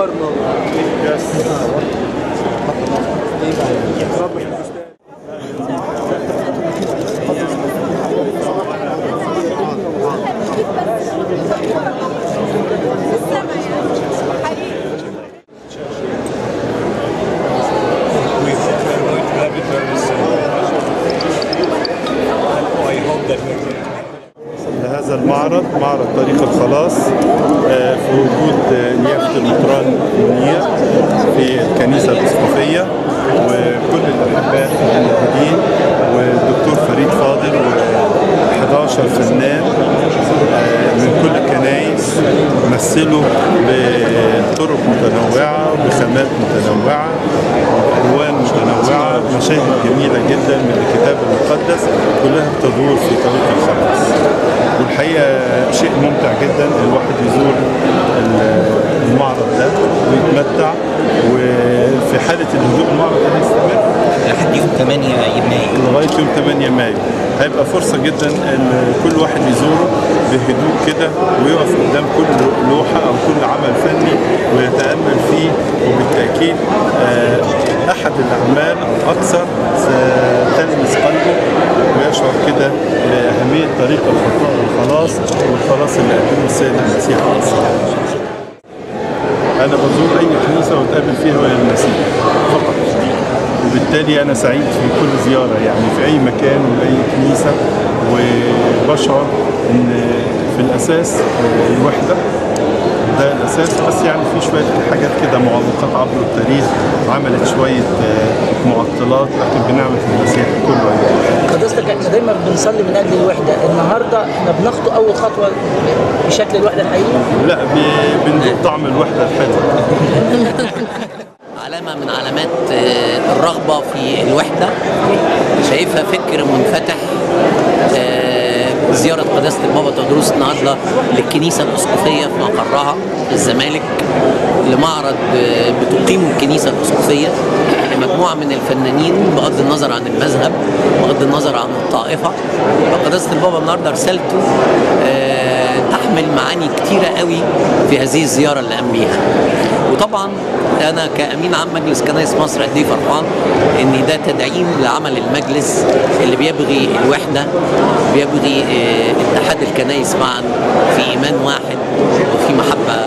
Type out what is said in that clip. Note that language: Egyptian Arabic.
فكرنا We hope we are going to have it very soon. And I hope that we're going to لهذا المعرض معرض طريق الخلاص آه، في وجود آه، نيافة المطران منير في الكنيسة الأسقفية وكل الأحباء الموجودين والدكتور فريد فاضل و11 فنان آه، من كل الكنايس مثلوا بطرق متنوعة وبخامات متنوعة ألوان متنوعة مشاهد جميلة جدا من الكتاب المقدس كلها بتدور في طريق الخلاص والحقيقه شيء ممتع جدا الواحد يزور المعرض ده ويتمتع وفي حاله الهدوء المعرض ده هيستمر لحد يوم 8 يناير لغايه يوم 8 مايو هيبقى فرصه جدا ان كل واحد يزوره بهدوء كده ويقف قدام كل لوحه او كل عمل فني ويتامل فيه وبالتاكيد آه، احد الاعمال الاكثر ستلمس قلبه ويشعر كده باهميه طريق الخطا الخلاص والخلاص اللي قدمه السيد المسيح عليه الصلاه والسلام. انا بزور اي كنيسه واتقابل فيها وهي المسيح فقط وبالتالي انا سعيد في كل زياره يعني في اي مكان واي كنيسه وبشعر ان في الاساس آه، الوحده ده الاساس بس يعني في شويه حاجات كده معوقات عبر التاريخ عملت شويه آه، معطلات لكن بنعمه المسيح كله هيبقى حضرتك احنا دايما بنصلي من اجل الوحده النهارده احنا بنخطو اول خطوه بشكل الوحده الحقيقي لا ب- بندوق طعم الوحده الحلوه علامة من علامات آه، الرغبة في الوحدة شايفها فكر منفتح آه، زيارة قداسة البابا تدرس النهاردة للكنيسة الأسقفية في مقرها في الزمالك لمعرض آه، بتقيمه الكنيسة الأسقفية لمجموعة من الفنانين بغض النظر عن المذهب بغض النظر عن الطائفة فقداسة البابا النهاردة رسالته آه، تحمل معاني كتيرة قوي في هذه الزيارة اللي قام بيها وطبعا انا كامين عام مجلس كنائس مصر قد ايه فرحان ان ده تدعيم لعمل المجلس اللي بيبغي الوحده بيبغي آه، اتحاد الكنائس معا في ايمان واحد وفي محبه